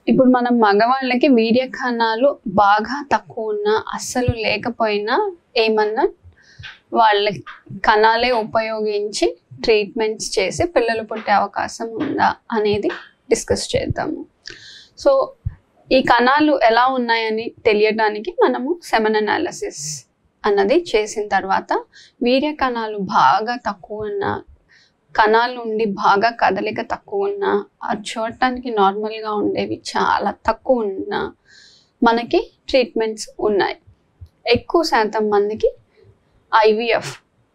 ఇప్పుడు మనం మగవాళ్ళకి వీర్య కణాలు బాగా తక్కువ ఉన్నా అస్సలు లేకపోయినా ఏమన్నా వాళ్ళ కణాలే ఉపయోగించి ట్రీట్మెంట్స్ చేసి పిల్లలు పుట్టే అవకాశం ఉందా అనేది డిస్కస్ చేద్దాము సో ఈ కణాలు ఎలా ఉన్నాయని తెలియడానికి మనము సెమన్ అనాలసిస్ అన్నది చేసిన తర్వాత వీర్య కణాలు బాగా తక్కువ ఉన్న కణాలు ఉండి బాగా కదలిక తక్కువ ఉన్న అది చూడటానికి నార్మల్గా ఉండేవి చాలా తక్కువ ఉన్న మనకి ట్రీట్మెంట్స్ ఉన్నాయి ఎక్కువ శాతం మందికి ఐవిఎఫ్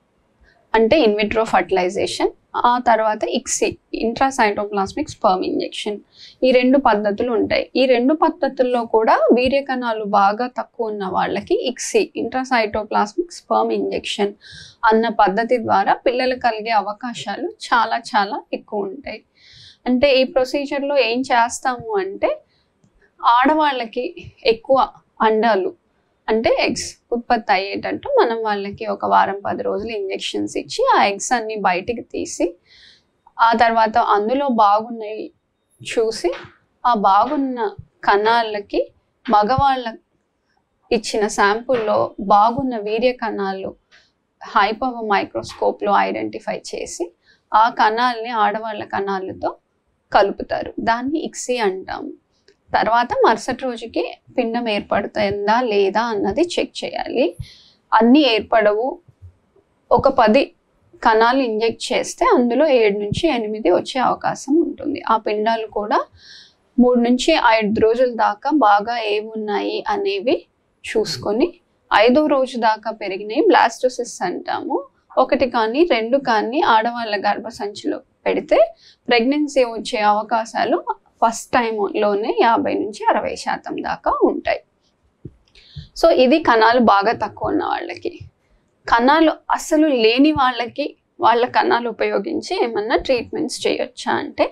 అంటే ఇన్విట్రో ఫర్టిలైజేషన్ ఆ తర్వాత ఇక్సి ఇంట్రాసైటోప్లాస్మిక్ స్పర్మ్ ఇంజెక్షన్ ఈ రెండు పద్ధతులు ఉంటాయి ఈ రెండు పద్ధతుల్లో కూడా వీర్య కణాలు బాగా తక్కువ ఉన్న వాళ్ళకి ఇక్సి ఇంట్రాసైటోప్లాస్మిక్ స్పర్మ్ ఇంజెక్షన్ అన్న పద్ధతి ద్వారా పిల్లలు కలిగే అవకాశాలు చాలా చాలా ఎక్కువ ఉంటాయి అంటే ఈ ప్రొసీజర్లో ఏం చేస్తాము అంటే ఆడవాళ్ళకి ఎక్కువ అండాలు అంటే ఎగ్స్ ఉత్పత్తి అయ్యేటట్టు మనం వాళ్ళకి ఒక వారం పది రోజులు ఇంజెక్షన్స్ ఇచ్చి ఆ ఎగ్స్ అన్ని బయటికి తీసి ఆ తర్వాత అందులో బాగున్నవి చూసి ఆ బాగున్న కణాలకి మగవాళ్ళ ఇచ్చిన శాంపుల్లో బాగున్న వీర్య కణాలు హైపవర్ మైక్రోస్కోప్లో ఐడెంటిఫై చేసి ఆ కణాలని ఆడవాళ్ళ కణాలతో కలుపుతారు దాన్ని ఇక్సి అంటాము తర్వాత మరుసటి రోజుకి పిండం ఏర్పడుతుందా లేదా అన్నది చెక్ చేయాలి అన్నీ ఏర్పడవు ఒక పది కణాలు ఇంజెక్ట్ చేస్తే అందులో ఏడు నుంచి ఎనిమిది వచ్చే అవకాశం ఉంటుంది ఆ పిండాలు కూడా మూడు నుంచి ఐదు రోజుల దాకా బాగా ఏవి ఉన్నాయి అనేవి చూసుకొని ఐదో రోజు దాకా పెరిగినాయి బ్లాస్టోసిస్ అంటాము ఒకటి కానీ రెండు కానీ ఆడవాళ్ళ గర్భసంచిలో పెడితే ప్రెగ్నెన్సీ వచ్చే అవకాశాలు ఫస్ట్ టైంలోనే యాభై నుంచి అరవై శాతం దాకా ఉంటాయి సో ఇది కణాలు బాగా తక్కువ ఉన్న వాళ్ళకి కణాలు అసలు లేని వాళ్ళకి వాళ్ళ కణాలు ఉపయోగించి ఏమన్నా ట్రీట్మెంట్స్ చేయొచ్చా అంటే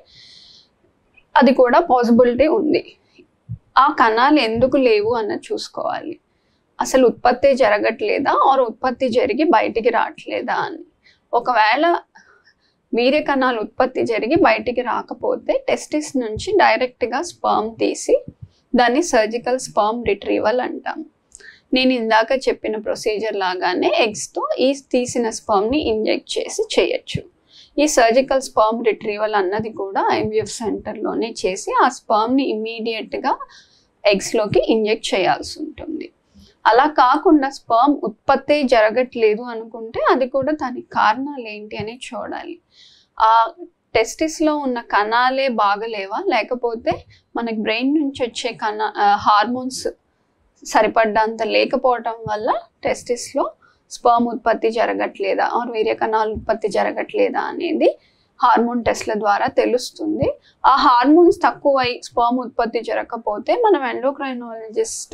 అది కూడా పాసిబిలిటీ ఉంది ఆ కణాలు ఎందుకు లేవు అన్నది చూసుకోవాలి అసలు ఉత్పత్తి జరగట్లేదా ఆర్ ఉత్పత్తి జరిగి బయటికి రావట్లేదా అని ఒకవేళ వీర్య కణాలు ఉత్పత్తి జరిగి బయటికి రాకపోతే టెస్టిస్ నుంచి డైరెక్ట్గా స్పర్మ్ తీసి దాన్ని సర్జికల్ స్పర్మ్ రిట్రీవల్ అంటాం నేను ఇందాక చెప్పిన ప్రొసీజర్ లాగానే ఎగ్స్తో ఈ తీసిన స్పర్మ్ని ఇంజెక్ట్ చేసి చేయొచ్చు ఈ సర్జికల్ స్పర్మ్ రిట్రీవల్ అన్నది కూడా ఐవీఎఫ్ సెంటర్లోనే చేసి ఆ స్పర్మ్ని ఇమ్మీడియట్గా ఎగ్స్లోకి ఇంజెక్ట్ చేయాల్సి ఉంటుంది అలా కాకుండా స్పర్మ్ ఉత్పత్తి జరగట్లేదు అనుకుంటే అది కూడా దానికి కారణాలు ఏంటి అని చూడాలి ఆ టెస్టిస్లో ఉన్న కణాలే బాగలేవా లేకపోతే మనకి బ్రెయిన్ నుంచి వచ్చే కణ హార్మోన్స్ సరిపడ్డంత లేకపోవటం వల్ల టెస్టిస్లో స్పర్మ్ ఉత్పత్తి జరగట్లేదా ఆర్ వీర్య కణాలు ఉత్పత్తి జరగట్లేదా అనేది హార్మోన్ టెస్ట్ల ద్వారా తెలుస్తుంది ఆ హార్మోన్స్ తక్కువై స్పర్మ్ ఉత్పత్తి జరగకపోతే మనం ఎండోక్రైనాలజిస్ట్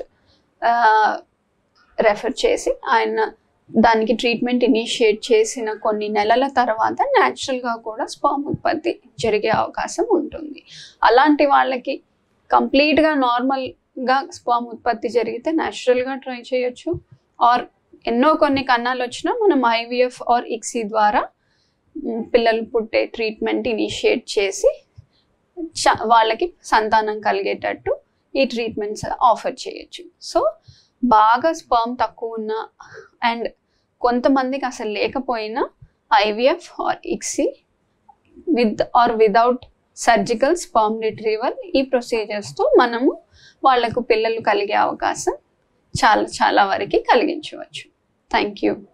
రెఫర్ చేసి ఆయన దానికి ట్రీట్మెంట్ ఇనిషియేట్ చేసిన కొన్ని నెలల తర్వాత న్యాచురల్గా కూడా స్పర్మ్ ఉత్పత్తి జరిగే అవకాశం ఉంటుంది అలాంటి వాళ్ళకి కంప్లీట్గా నార్మల్గా స్పర్మ్ ఉత్పత్తి జరిగితే న్యాచురల్గా ట్రై చేయొచ్చు ఆర్ ఎన్నో కొన్ని కన్నాలు వచ్చినా మనం ఐవీఎఫ్ ఆర్ ఇక్సీ ద్వారా మ్, పిల్లలు పుట్టే ట్రీట్మెంట్ ఇనిషియేట్ చేసి చ- వాళ్ళకి సంతానం కలిగేటట్టు ఈ ట్రీట్మెంట్స్ ఆఫర్ చేయొచ్చు సో బాగా స్పర్మ్ తక్కువ ఉన్న అండ్ కొంతమందికి అసలు లేకపోయినా IVF or ICSI with or without surgical sperm retrieval ఈ ప్రొసీజర్స్తో మనము వాళ్ళకు పిల్లలు కలిగే అవకాశం చాలా చాలా వరకు కలిగించవచ్చు థ్యాంక్ యూ